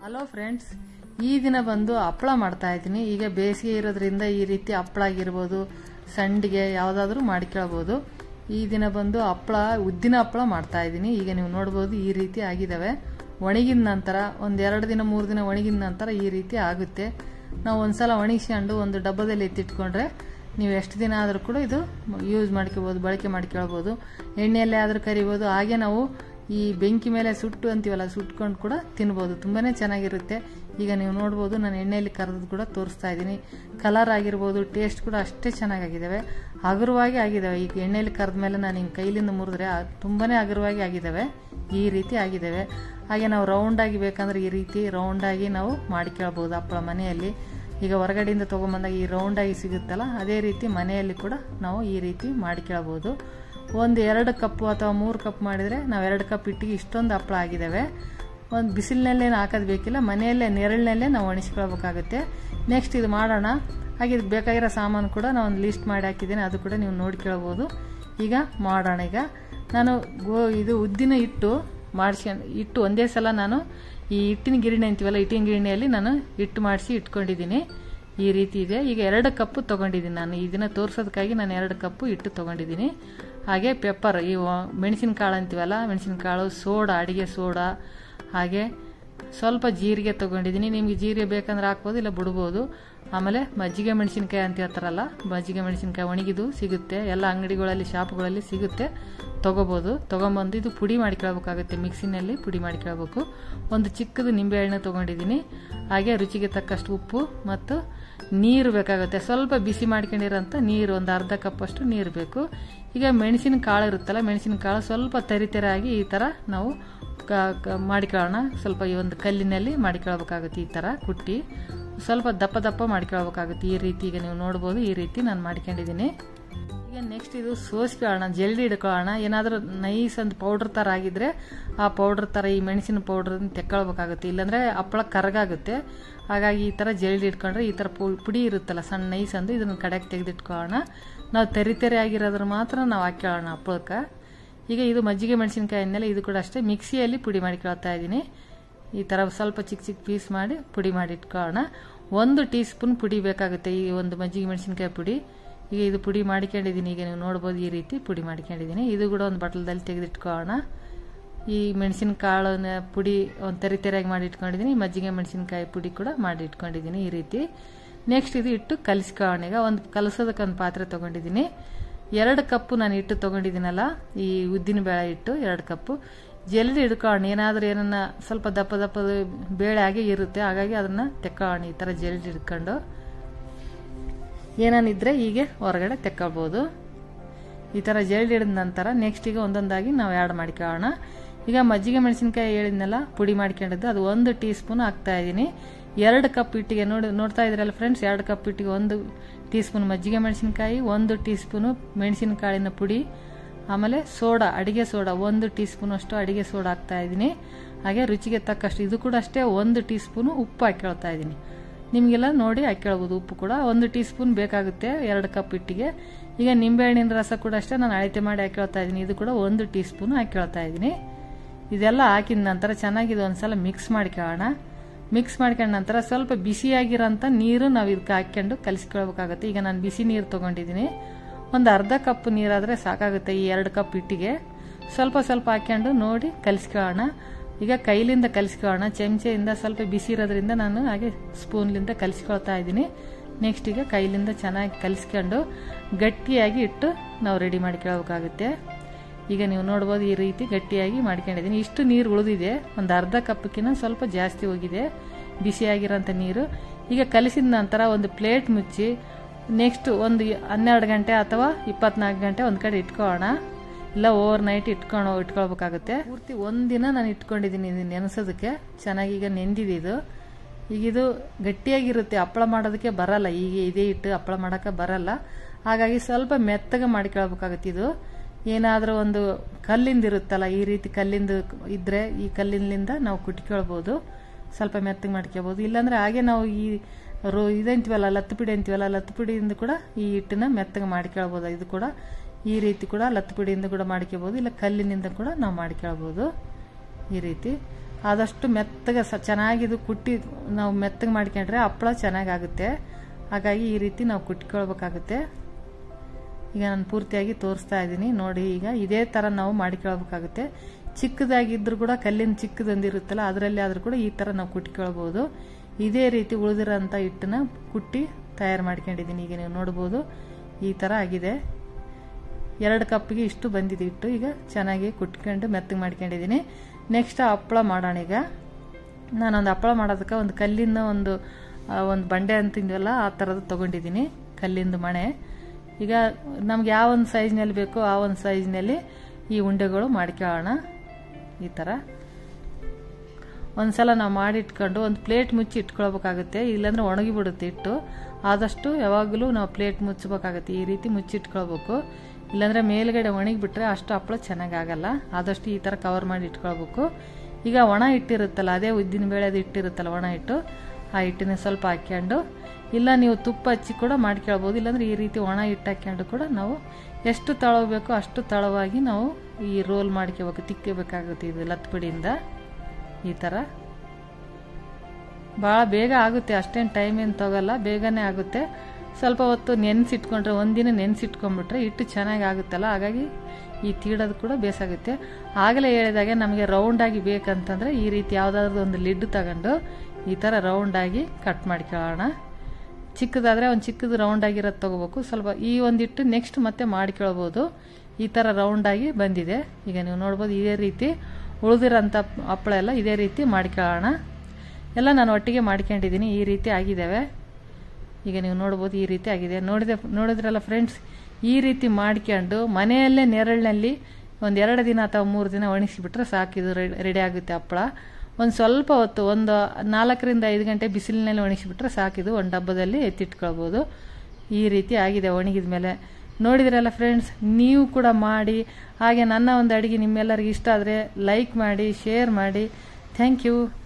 hello friends ಈ ದಿನ ಬಂದು ಹಪ್ಪಳ ಮಾಡ್ತಾ ಇದ್ದೀನಿ ಈಗ ಬೇಸಿಗೆ ಇರೋದ್ರಿಂದ ಈ ರೀತಿ ಹಪ್ಪಳ ಆಗಿರ್ಬೋದು ಸಂಡಿಗೆ ಯಾವುದಾದ್ರೂ ಮಾಡ್ಕೊಳ್ಬೋದು ಈ ದಿನ ಬಂದು ಹಪ್ಪಳ ಉದ್ದಿನ ಹಪ್ಪಳ ಮಾಡ್ತಾ ಇದ್ದೀನಿ ಈಗ ನೀವು ನೋಡ್ಬೋದು ಈ ರೀತಿ ಆಗಿದ್ದಾವೆ ಒಣಗಿದ ನಂತರ ಒಂದು ಎರಡು ದಿನ ಮೂರು ದಿನ ಒಣಗಿದ ನಂತರ ಈ ರೀತಿ ಆಗುತ್ತೆ ನಾವು ಒಂದ್ಸಲ ಒಣಗಿಸ್ಕೊಂಡು ಒಂದು ಡಬ್ಬದಲ್ಲಿ ಎತ್ತಿಟ್ಕೊಂಡ್ರೆ ನೀವು ಎಷ್ಟು ದಿನ ಆದರೂ ಕೂಡ ಇದು ಯೂಸ್ ಮಾಡ್ಕೋಬೋದು ಬಳಕೆ ಮಾಡ್ಕೊಳ್ಬೋದು ಎಣ್ಣೆಯಲ್ಲೇ ಆದರೂ ಕರಿಬೋದು ಹಾಗೆ ನಾವು ಈ ಬೆಂಕಿ ಮೇಲೆ ಸುಟ್ಟು ಅಂತೀವಲ್ಲ ಸುಟ್ಕೊಂಡು ಕೂಡ ತಿನ್ಬೋದು ತುಂಬಾ ಚೆನ್ನಾಗಿರುತ್ತೆ ಈಗ ನೀವು ನೋಡ್ಬೋದು ನಾನು ಎಣ್ಣೆಯಲ್ಲಿ ಕರೆದು ಕೂಡ ತೋರಿಸ್ತಾ ಇದ್ದೀನಿ ಕಲರ್ ಆಗಿರ್ಬೋದು ಟೇಸ್ಟ್ ಕೂಡ ಅಷ್ಟೇ ಚೆನ್ನಾಗಾಗಿದ್ದಾವೆ ಹಗುರವಾಗಿ ಆಗಿದ್ದಾವೆ ಈಗ ಎಣ್ಣೆಯಲ್ಲಿ ಕರೆದ ಮೇಲೆ ನಾನು ಹಿಂಗೆ ಕೈಲಿಂದ ಮುರಿದ್ರೆ ತುಂಬಾ ಹಗುರವಾಗಿ ಆಗಿದ್ದಾವೆ ಈ ರೀತಿ ಆಗಿದ್ದಾವೆ ಹಾಗೆ ನಾವು ರೌಂಡಾಗಿ ಬೇಕಂದ್ರೆ ಈ ರೀತಿ ರೌಂಡಾಗಿ ನಾವು ಮಾಡ್ಕೊಳ್ಬೋದು ಹಪ್ಪಳ ಮನೆಯಲ್ಲಿ ಈಗ ಹೊರಗಡೆಯಿಂದ ತೊಗೊಂಬಂದಾಗ ಈ ರೌಂಡಾಗಿ ಸಿಗುತ್ತಲ್ಲ ಅದೇ ರೀತಿ ಮನೆಯಲ್ಲಿ ಕೂಡ ನಾವು ಈ ರೀತಿ ಮಾಡ್ಕೊಳ್ಬೋದು ಒಂದು ಎರಡು ಕಪ್ಪು ಅಥವಾ ಮೂರು ಕಪ್ ಮಾಡಿದರೆ ನಾವು ಎರಡು ಕಪ್ ಇಟ್ಟಿಗೆ ಇಷ್ಟೊಂದು ಹಪ್ಪಳ ಆಗಿದ್ದಾವೆ ಒಂದು ಬಿಸಿಲಿನಲ್ಲೇನು ಹಾಕೋದು ಬೇಕಿಲ್ಲ ಮನೆಯಲ್ಲೇ ನೆರಳಿನಲ್ಲೇ ನಾವು ಒಣಗಿಸ್ಕೊಳ್ಬೇಕಾಗುತ್ತೆ ನೆಕ್ಸ್ಟ್ ಇದು ಮಾಡೋಣ ಹಾಗೆ ಇದಕ್ಕೆ ಬೇಕಾಗಿರೋ ಸಾಮಾನು ಕೂಡ ನಾನು ಒಂದು ಲಿಸ್ಟ್ ಮಾಡಿ ಹಾಕಿದ್ದೀನಿ ಅದು ಕೂಡ ನೀವು ನೋಡ್ಕೊಳ್ಬೋದು ಈಗ ಮಾಡೋಣ ಈಗ ನಾನು ಗೋ ಇದು ಉದ್ದಿನ ಹಿಟ್ಟು ಮಾಡಿಸ್ಕೊಂಡು ಹಿಟ್ಟು ಒಂದೇ ಸಲ ನಾನು ಈ ಹಿಟ್ಟಿನ ಗಿರಣಿ ಅಂತೀವಲ್ಲ ಹಿಟ್ಟಿನ ಗಿರಣಿಯಲ್ಲಿ ನಾನು ಹಿಟ್ಟು ಮಾಡಿಸಿ ಇಟ್ಕೊಂಡಿದ್ದೀನಿ ಈ ರೀತಿ ಇದೆ ಈಗ ಎರಡು ಕಪ್ಪು ತೊಗೊಂಡಿದ್ದೀನಿ ನಾನು ಈ ದಿನ ತೋರಿಸೋದಕ್ಕಾಗಿ ನಾನು ಎರಡು ಕಪ್ಪು ಹಿಟ್ಟು ತೊಗೊಂಡಿದ್ದೀನಿ ಹಾಗೆ ಪೆಪ್ಪರ್ ಈ ಮೆಣಸಿನಕಾಳು ಅಂತೀವಲ್ಲ ಮೆಣಸಿನಕಾಳು ಸೋಡಾ ಅಡಿಗೆ ಸೋಡಾ ಹಾಗೆ ಸ್ವಲ್ಪ ಜೀರಿಗೆ ತೊಗೊಂಡಿದ್ದೀನಿ ನಿಮಗೆ ಜೀರಿಗೆ ಬೇಕಂದ್ರೆ ಹಾಕ್ಬೋದು ಇಲ್ಲ ಬಿಡ್ಬೋದು ಆಮೇಲೆ ಮಜ್ಜಿಗೆ ಮೆಣಸಿನ್ಕಾಯಿ ಅಂತ ಹೇಳ್ತಾರಲ್ಲ ಮಜ್ಜಿಗೆ ಮೆಣಸಿನ್ಕಾಯಿ ಒಣಗಿದು ಸಿಗುತ್ತೆ ಎಲ್ಲ ಅಂಗಡಿಗಳಲ್ಲಿ ಶಾಪ್ಗಳಲ್ಲಿ ಸಿಗುತ್ತೆ ತೊಗೋಬೋದು ತೊಗೊಂಬಂದು ಇದು ಪುಡಿ ಮಾಡ್ಕೊಳ್ಬೇಕಾಗುತ್ತೆ ಮಿಕ್ಸಿನಲ್ಲಿ ಪುಡಿ ಮಾಡ್ಕೊಳ್ಬೇಕು ಒಂದು ಚಿಕ್ಕದು ನಿಂಬೆಹಣ್ಣು ತೊಗೊಂಡಿದ್ದೀನಿ ಹಾಗೆ ರುಚಿಗೆ ತಕ್ಕಷ್ಟು ಉಪ್ಪು ಮತ್ತು ನೀರು ಬೇಕಾಗುತ್ತೆ ಸ್ವಲ್ಪ ಬಿಸಿ ಮಾಡ್ಕೊಂಡಿರೋಂಥ ನೀರು ಒಂದು ಅರ್ಧ ಕಪ್ಪಷ್ಟು ನೀರು ಬೇಕು ಈಗ ಮೆಣಸಿನ ಕಾಳು ಇರುತ್ತಲ್ಲ ಮೆಣಸಿನ ಕಾಳು ಸ್ವಲ್ಪ ತರಿತರಾಗಿ ಈ ಥರ ನಾವು ಮಾಡಿಕೊಳ್ಳೋಣ ಸ್ವಲ್ಪ ಈ ಒಂದು ಕಲ್ಲಿನಲ್ಲಿ ಮಾಡಿಕೊಳ್ಬೇಕಾಗುತ್ತೆ ಈ ಥರ ಕುಟ್ಟಿ ಸ್ವಲ್ಪ ದಪ್ಪ ದಪ್ಪ ಮಾಡ್ಕೊಳ್ಬೇಕಾಗುತ್ತೆ ಈ ರೀತಿ ಈಗ ನೀವು ನೋಡ್ಬೋದು ಈ ರೀತಿ ನಾನು ಮಾಡ್ಕೊಂಡಿದ್ದೀನಿ ಈಗ ನೆಕ್ಸ್ಟ್ ಇದು ಸೋಸ್ಕೊಳ್ಳೋಣ ಜಲ್ದಿ ಹಿಡ್ಕೊಳ್ಳೋಣ ಏನಾದರೂ ನೈಸ್ ಅಂತ ಪೌಡ್ರ್ ಥರ ಆಗಿದ್ರೆ ಆ ಪೌಡ್ರ್ ಥರ ಈ ಮೆಣಸಿನ ಪೌಡ್ರ್ ತೆಕ್ಕೊಳ್ಬೇಕಾಗುತ್ತೆ ಇಲ್ಲಾಂದರೆ ಹಪ್ಪಳ ಕರಗಾಗುತ್ತೆ ಹಾಗಾಗಿ ಈ ಥರ ಜಲ್ದಿ ಇಟ್ಕೊಂಡ್ರೆ ಈ ಥರ ಪುಡಿ ಇರುತ್ತಲ್ಲ ಸಣ್ಣ ನೈಸ್ ಅಂದು ಇದನ್ನು ಕಡೆಗೆ ತೆಗೆದಿಟ್ಕೊಳ್ಳೋಣ ನಾವು ತೆರಿ ತೆರೆ ಆಗಿರೋದ್ರ ಮಾತ್ರ ನಾವು ಹಾಕ್ಕೊಳ್ಳೋಣ ಹಪ್ಪಳಕ್ಕೆ ಈಗ ಇದು ಮಜ್ಜಿಗೆ ಮೆಣಸಿನ್ಕಾಯಿ ಅಂದಮೇಲೆ ಇದು ಕೂಡ ಅಷ್ಟೇ ಮಿಕ್ಸಿಯಲ್ಲಿ ಪುಡಿ ಮಾಡಿಕೊಳ್ತಾ ಇದ್ದೀನಿ ಈ ಥರ ಸ್ವಲ್ಪ ಚಿಕ್ಕ ಚಿಕ್ಕ ಪೀಸ್ ಮಾಡಿ ಪುಡಿ ಮಾಡಿ ಇಟ್ಕೊಳ್ಳೋಣ ಒಂದು ಟೀ ಸ್ಪೂನ್ ಪುಡಿ ಬೇಕಾಗುತ್ತೆ ಈ ಒಂದು ಮಜ್ಜಿಗೆ ಮೆಣಸಿನ್ಕಾಯಿ ಪುಡಿ ಈಗ ಇದು ಪುಡಿ ಮಾಡ್ಕೊಂಡಿದ್ದೀನಿ ಈಗ ನೀವು ನೋಡ್ಬೋದು ಈ ರೀತಿ ಪುಡಿ ಮಾಡ್ಕೊಂಡಿದ್ದೀನಿ ಇದು ಕೂಡ ಒಂದು ಬಟ್ಲದಲ್ಲಿ ತೆಗೆದಿಟ್ಕೊಳ್ಳೋಣ ಈ ಮೆಣಸಿನ ಕಾಳನ್ನ ಪುಡಿ ಒಂದು ತೆರೆ ತೆರೆಯಾಗಿ ಮಾಡಿ ಇಟ್ಕೊಂಡಿದ್ದೀನಿ ಮಜ್ಜಿಗೆ ಮೆಣಸಿನ್ಕಾಯಿ ಪುಡಿ ಕೂಡ ಮಾಡಿ ಇಟ್ಕೊಂಡಿದ್ದೀನಿ ಈ ರೀತಿ ನೆಕ್ಸ್ಟ್ ಇದು ಇಟ್ಟು ಕಲಿಸ್ಕೊಳ್ಳೋಣ ಈಗ ಒಂದು ಕಲಸೋದಕ್ಕೆ ಒಂದು ಪಾತ್ರೆ ತೊಗೊಂಡಿದ್ದೀನಿ ಎರಡು ಕಪ್ಪು ನಾನು ಹಿಟ್ಟು ತೊಗೊಂಡಿದ್ದೀನಲ್ಲ ಈ ಉದ್ದಿನ ಬೇಳೆ ಹಿಟ್ಟು ಎರಡು ಕಪ್ಪು ಜಲ್ದಿ ಹಿಡ್ಕೊಳ್ಳೋಣ ಏನಾದರೂ ಏನನ್ನ ಸ್ವಲ್ಪ ದಪ್ಪ ದಪ್ಪದ ಬೇಳೆ ಆಗಿ ಇರುತ್ತೆ ಹಾಗಾಗಿ ಅದನ್ನು ತೆಕ್ಕೊಳ್ಳೋಣ ಈ ಥರ ಜಲ್ದಿ ಹಿಡ್ಕೊಂಡು ಏನಾನಿದ್ರೆ ಹೀಗೆ ಹೊರಗಡೆ ತೆಕ್ಕೊಳ್ಬೋದು ಈ ಥರ ಜಲ್ದಿ ಹಿಡಿದ ನಂತರ ನೆಕ್ಸ್ಟ್ ಈಗ ಒಂದೊಂದಾಗಿ ನಾವು ಆ್ಯಡ್ ಮಾಡ್ಕೊಳ್ಳೋಣ ಈಗ ಮಜ್ಜಿಗೆ ಮೆಣಸಿನ್ಕಾಯಿ ಹೇಳಿದ್ನೆಲ್ಲ ಪುಡಿ ಮಾಡ್ಕೊಂಡಿದ್ದು ಅದು ಒಂದು ಟೀ ಸ್ಪೂನ್ ಹಾಕ್ತಾ ಇದ್ದೀನಿ ಎರಡು ಕಪ್ ಹಿಟ್ಟಿಗೆ ನೋಡಿ ನೋಡ್ತಾ ಇದ್ರಲ್ಲ ಫ್ರೆಂಡ್ಸ್ ಎರಡು ಕಪ್ ಹಿಟ್ಟಿಗೆ ಒಂದು ಟೀ ಸ್ಪೂನ್ ಮಜ್ಜಿಗೆ ಮೆಣಸಿನ್ಕಾಯಿ ಒಂದು ಟೀ ಸ್ಪೂನು ಮೆಣಸಿನಕಾಳಿನ ಪುಡಿ ಆಮೇಲೆ ಸೋಡಾ ಅಡಿಗೆ ಸೋಡಾ ಒಂದು ಟೀ ಸ್ಪೂನ್ ಅಷ್ಟು ಅಡಿಗೆ ಸೋಡಾ ಹಾಕ್ತಾ ಇದ್ದೀನಿ ಹಾಗೆ ರುಚಿಗೆ ತಕ್ಕಷ್ಟು ಇದು ಕೂಡ ಅಷ್ಟೇ ಒಂದು ಟೀ ಸ್ಪೂನು ಉಪ್ಪು ಹಾಕ್ಕೊಳ್ತಾ ಇದ್ದೀನಿ ನಿಮಗೆಲ್ಲ ನೋಡಿ ಹಾಕ್ಕೊಳ್ಬೋದು ಉಪ್ಪು ಕೂಡ ಒಂದು ಟೀ ಸ್ಪೂನ್ ಬೇಕಾಗುತ್ತೆ ಎರಡು ಕಪ್ ಹಿಟ್ಟಿಗೆ ಈಗ ನಿಂಬೆಹಣ್ಣಿನ ರಸ ಕೂಡ ಅಷ್ಟೇ ನಾನು ಅಳತೆ ಮಾಡಿ ಹಾಕ್ಕೊಳ್ತಾ ಇದ್ದೀನಿ ಇದು ಕೂಡ ಒಂದು ಟೀ ಸ್ಪೂನ್ ಹಾಕ್ಕೊಳ್ತಾ ಇದ್ದೀನಿ ಇದೆಲ್ಲ ಹಾಕಿದ ನಂತರ ಚೆನ್ನಾಗಿ ಒಂದ್ಸಲ ಮಿಕ್ಸ್ ಮಾಡ್ಕೊಳ್ಳೋಣ ಮಿಕ್ಸ್ ಮಾಡ್ಕೊಂಡ ನಂತರ ಸ್ವಲ್ಪ ಬಿಸಿಯಾಗಿರೋಂಥ ನೀರು ನಾವು ಇದಕ್ಕೆ ಹಾಕ್ಕೊಂಡು ಕಲಿಸ್ಕೊಳ್ಬೇಕಾಗುತ್ತೆ ಈಗ ನಾನು ಬಿಸಿ ನೀರು ತೊಗೊಂಡಿದ್ದೀನಿ ಒಂದು ಅರ್ಧ ಕಪ್ ನೀರಾದರೆ ಸಾಕಾಗುತ್ತೆ ಈ ಎರಡು ಕಪ್ ಹಿಟ್ಟಿಗೆ ಸ್ವಲ್ಪ ಸ್ವಲ್ಪ ಹಾಕ್ಕೊಂಡು ನೋಡಿ ಕಲಿಸ್ಕೊಳ್ಳೋಣ ಈಗ ಕೈಲಿಂದ ಕಲಿಸ್ಕೊಳ್ಳೋಣ ಚಮಚೆಯಿಂದ ಸ್ವಲ್ಪ ಬಿಸಿ ಇರೋದ್ರಿಂದ ನಾನು ಹಾಗೆ ಸ್ಪೂನ್ಲಿಂದ ಕಲಿಸ್ಕೊಳ್ತಾ ಇದ್ದೀನಿ ನೆಕ್ಸ್ಟ್ ಈಗ ಕೈಲಿಂದ ಚೆನ್ನಾಗಿ ಕಲಿಸ್ಕೊಂಡು ಗಟ್ಟಿಯಾಗಿ ಇಟ್ಟು ನಾವು ರೆಡಿ ಮಾಡ್ಕೊಳ್ಬೇಕಾಗುತ್ತೆ ಈಗ ನೀವು ನೋಡ್ಬೋದು ಈ ರೀತಿ ಗಟ್ಟಿಯಾಗಿ ಮಾಡ್ಕೊಂಡಿದ್ದೀನಿ ಇಷ್ಟು ನೀರು ಉಳಿದಿದೆ ಒಂದು ಅರ್ಧ ಕಪ್ಪಕ್ಕಿಂತ ಸ್ವಲ್ಪ ಜಾಸ್ತಿ ಹೋಗಿದೆ ಬಿಸಿಯಾಗಿರೋಂಥ ನೀರು ಈಗ ಕಲಿಸಿದ ನಂತರ ಒಂದು ಪ್ಲೇಟ್ ಮುಚ್ಚಿ ನೆಕ್ಸ್ಟ್ ಒಂದು ಹನ್ನೆರಡು ಗಂಟೆ ಅಥವಾ ಇಪ್ಪತ್ನಾಲ್ಕು ಗಂಟೆ ಒಂದು ಕಡೆ ಇಟ್ಕೊಳ್ಳೋಣ ಇಲ್ಲ ಓವರ್ ನೈಟ್ ಇಟ್ಕೊಂಡು ಇಟ್ಕೊಳ್ಬೇಕಾಗುತ್ತೆ ಪೂರ್ತಿ ಒಂದಿನ ನಾನು ಇಟ್ಕೊಂಡಿದ್ದೀನಿ ಇದು ನೆನೆಸೋದಕ್ಕೆ ಚೆನ್ನಾಗಿ ಈಗ ನೆಂದಿದೆ ಇದು ಈಗ ಇದು ಗಟ್ಟಿಯಾಗಿರುತ್ತೆ ಹಪ್ಪಳ ಮಾಡೋದಕ್ಕೆ ಬರಲ್ಲ ಈಗ ಇದೇ ಇಟ್ಟು ಹಪ್ಪಳ ಮಾಡೋಕ್ಕೆ ಬರಲ್ಲ ಹಾಗಾಗಿ ಸ್ವಲ್ಪ ಮೆತ್ತಗೆ ಮಾಡ್ಕೊಳ್ಬೇಕಾಗುತ್ತೆ ಇದು ಏನಾದರೂ ಒಂದು ಕಲ್ಲಿಂದ ಇರುತ್ತಲ್ಲ ಈ ರೀತಿ ಕಲ್ಲಿಂದ ಇದ್ರೆ ಈ ಕಲ್ಲಿಂದ ನಾವು ಕುಟ್ಕೊಳ್ಬೋದು ಸ್ವಲ್ಪ ಮೆತ್ತಗೆ ಮಾಡ್ಕೋಬೋದು ಇಲ್ಲಾಂದ್ರೆ ಹಾಗೆ ನಾವು ಈ ರೋ ಇದಂತೀವಲ್ಲ ಲತ್ತುಪಿಡಿ ಅಂತೀವಲ್ಲ ಲತ್ತುಪಿಡಿಯಿಂದ ಕೂಡ ಈ ಹಿಟ್ಟನ್ನ ಮೆತ್ತಗೆ ಮಾಡ್ಕೊಳ್ಬೋದು ಇದು ಕೂಡ ಈ ರೀತಿ ಕೂಡ ಲತ್ತುಪಿಡಿಯಿಂದ ಕೂಡ ಮಾಡ್ಕೋಬೋದು ಇಲ್ಲ ಕಲ್ಲಿನಿಂದ ಕೂಡ ನಾವು ಮಾಡ್ಕೊಳ್ಬೋದು ಈ ರೀತಿ ಆದಷ್ಟು ಮೆತ್ತಗೆ ಸ ಚೆನ್ನಾಗಿದು ಕುಟ್ಟಿ ನಾವು ಮೆತ್ತಗೆ ಮಾಡ್ಕೊಂಡ್ರೆ ಹಪ್ಪಳ ಚೆನ್ನಾಗಾಗುತ್ತೆ ಹಾಗಾಗಿ ಈ ರೀತಿ ನಾವು ಕುಟ್ಕೊಳ್ಬೇಕಾಗುತ್ತೆ ಈಗ ನಾನು ಪೂರ್ತಿಯಾಗಿ ತೋರಿಸ್ತಾ ಇದ್ದೀನಿ ನೋಡಿ ಈಗ ಇದೇ ಥರ ನಾವು ಮಾಡಿಕೊಳ್ಬೇಕಾಗುತ್ತೆ ಚಿಕ್ಕದಾಗಿದ್ರೂ ಕೂಡ ಕಲ್ಲಿನ ಚಿಕ್ಕದೊಂದಿರುತ್ತಲ್ಲ ಅದರಲ್ಲಿ ಆದರೂ ಕೂಡ ಈ ಥರ ನಾವು ಕುಟ್ಕೊಳ್ಬೋದು ಇದೇ ರೀತಿ ಉಳಿದಿರೋಂಥ ಹಿಟ್ಟನ್ನ ಕುಟ್ಟಿ ತಯಾರು ಮಾಡ್ಕೊಂಡಿದ್ದೀನಿ ಈಗ ನೀವು ನೋಡ್ಬೋದು ಈ ಥರ ಆಗಿದೆ ಎರಡು ಕಪ್ಪಿಗೆ ಇಷ್ಟು ಬಂದಿದೆ ಹಿಟ್ಟು ಈಗ ಚೆನ್ನಾಗಿ ಕುಟ್ಕೊಂಡು ಮೆತ್ತಗೆ ಮಾಡ್ಕೊಂಡಿದ್ದೀನಿ ನೆಕ್ಸ್ಟ್ ಹಪ್ಪಳ ಮಾಡೋಣ ಈಗ ನಾನೊಂದು ಹಪ್ಪಳ ಮಾಡೋದಕ್ಕೆ ಒಂದು ಕಲ್ಲಿನ ಒಂದು ಒಂದು ಬಂಡೆ ಅಂತಿದ್ವಲ್ಲ ಆ ಥರದ್ದು ತೊಗೊಂಡಿದ್ದೀನಿ ಕಲ್ಲಿಂದು ಮಣೆ ಈಗ ನಮ್ಗೆ ಯಾವ ಒಂದು ಸೈಜ್ನಲ್ಲಿ ಬೇಕೋ ಆ ಒಂದು ಸೈಜ್ನಲ್ಲಿ ಈ ಉಂಡೆಗಳು ಮಾಡ್ಕೊಳ್ಳೋಣ ಈ ಥರ ಒಂದ್ಸಲ ನಾವು ಮಾಡಿಟ್ಕೊಂಡು ಒಂದು ಪ್ಲೇಟ್ ಮುಚ್ಚಿ ಇಟ್ಕೊಳ್ಬೇಕಾಗುತ್ತೆ ಇಲ್ಲಾಂದ್ರೆ ಒಣಗಿಬಿಡುತ್ತೆ ಇಟ್ಟು ಆದಷ್ಟು ಯಾವಾಗಲೂ ನಾವು ಪ್ಲೇಟ್ ಮುಚ್ಚಬೇಕಾಗುತ್ತೆ ಈ ರೀತಿ ಮುಚ್ಚಿಟ್ಕೊಳ್ಬೇಕು ಇಲ್ಲಾಂದ್ರೆ ಮೇಲ್ಗಡೆ ಒಣಗಿಬಿಟ್ರೆ ಅಷ್ಟು ಹಪ್ಪಳ ಚೆನ್ನಾಗಾಗಲ್ಲ ಆದಷ್ಟು ಈ ಥರ ಕವರ್ ಮಾಡಿ ಇಟ್ಕೊಳ್ಬೇಕು ಈಗ ಒಣ ಹಿಟ್ಟಿರುತ್ತಲ್ಲ ಅದೇ ಉದ್ದಿನ ಬೇಳೆದು ಹಿಟ್ಟಿರುತ್ತಲ್ಲ ಒಣ ಹಿಟ್ಟು ಆ ಹಿಟ್ಟಿನ ಸ್ವಲ್ಪ ಹಾಕ್ಕೊಂಡು ಇಲ್ಲ ನೀವು ತುಪ್ಪ ಹಚ್ಚಿ ಕೂಡ ಮಾಡ್ಕೊಳ್ಬೋದು ಇಲ್ಲಾಂದ್ರೆ ಈ ರೀತಿ ಒಣ ಹಿಟ್ಟು ಹಾಕ್ಕೊಂಡು ಕೂಡ ನಾವು ಎಷ್ಟು ತಳಬೇಕು ಅಷ್ಟು ತಳವಾಗಿ ನಾವು ಈ ರೋಲ್ ಮಾಡ್ಕೋಬೇಕು ತಿಕ್ಕಬೇಕಾಗುತ್ತೆ ಇದು ಲತ್ಪಿಡಿಯಿಂದ ಈ ಥರ ಭಾಳ ಬೇಗ ಆಗುತ್ತೆ ಅಷ್ಟೇನು ಟೈಮ್ ಏನು ತಗೋಲ್ಲ ಬೇಗನೆ ಆಗುತ್ತೆ ಸ್ವಲ್ಪ ಹೊತ್ತು ನೆನೆಸಿಟ್ಕೊಂಡ್ರೆ ಒಂದಿನ ನೆನೆಸಿಟ್ಕೊಂಡ್ಬಿಟ್ರೆ ಹಿಟ್ಟು ಚೆನ್ನಾಗಿ ಆಗುತ್ತಲ್ಲ ಹಾಗಾಗಿ ಈ ತೀಡೋದು ಕೂಡ ಬೇಸಾಗುತ್ತೆ ಆಗಲೇ ಹೇಳಿದಾಗೆ ನಮಗೆ ರೌಂಡಾಗಿ ಬೇಕಂತಂದರೆ ಈ ರೀತಿ ಯಾವುದಾದ್ರೂ ಒಂದು ಲಿಡ್ ತಗೊಂಡು ಈ ಥರ ರೌಂಡಾಗಿ ಕಟ್ ಮಾಡ್ಕೊಳ್ಳೋಣ ಚಿಕ್ಕದಾದರೆ ಒಂದು ಚಿಕ್ಕದು ರೌಂಡಾಗಿರೋದು ತೊಗೋಬೇಕು ಸ್ವಲ್ಪ ಈ ಒಂದಿಟ್ಟು ನೆಕ್ಸ್ಟ್ ಮತ್ತೆ ಮಾಡ್ಕೊಳ್ಬೋದು ಈ ಥರ ರೌಂಡಾಗಿ ಬಂದಿದೆ ಈಗ ನೀವು ನೋಡ್ಬೋದು ಇದೇ ರೀತಿ ಉಳಿದಿರೋಂಥ ಹಪ್ಪಳ ಎಲ್ಲ ಇದೇ ರೀತಿ ಮಾಡ್ಕೊಳ್ಳೋಣ ಎಲ್ಲ ನಾನು ಒಟ್ಟಿಗೆ ಮಾಡ್ಕೊಂಡಿದ್ದೀನಿ ಈ ರೀತಿ ಆಗಿದ್ದಾವೆ ಈಗ ನೀವು ನೋಡ್ಬೋದು ಈ ರೀತಿ ಆಗಿದೆ ನೋಡಿದೆ ನೋಡಿದ್ರಲ್ಲ ಫ್ರೆಂಡ್ಸ್ ಈ ರೀತಿ ಮಾಡ್ಕೊಂಡು ಮನೆಯಲ್ಲೇ ನೆರಳಿನಲ್ಲಿ ಒಂದು ಎರಡು ದಿನ ಅಥವಾ ಮೂರು ದಿನ ಒಣಗಿಸಿಬಿಟ್ರೆ ಸಾಕು ಇದು ರೆಡಿ ಆಗುತ್ತೆ ಹಪ್ಪಳ ಒಂದು ಸ್ವಲ್ಪ ಹೊತ್ತು ಒಂದು ನಾಲ್ಕರಿಂದ ಐದು ಗಂಟೆ ಬಿಸಿಲಿನಲ್ಲಿ ಒಣಗಿಸಿಬಿಟ್ರೆ ಸಾಕಿದು ಒಂದು ಡಬ್ಬದಲ್ಲಿ ಎತ್ತಿಟ್ಕೊಳ್ಬೋದು ಈ ರೀತಿ ಆಗಿದೆ ಒಣಗಿದ ಮೇಲೆ ನೋಡಿದ್ರಲ್ಲ ಫ್ರೆಂಡ್ಸ್ ನೀವು ಕೂಡ ಮಾಡಿ ಹಾಗೆ ನನ್ನ ಒಂದು ಅಡುಗೆ ನಿಮ್ಮೆಲ್ಲರಿಗೂ ಇಷ್ಟ ಆದರೆ ಲೈಕ್ ಮಾಡಿ ಶೇರ್ ಮಾಡಿ ಥ್ಯಾಂಕ್ ಯು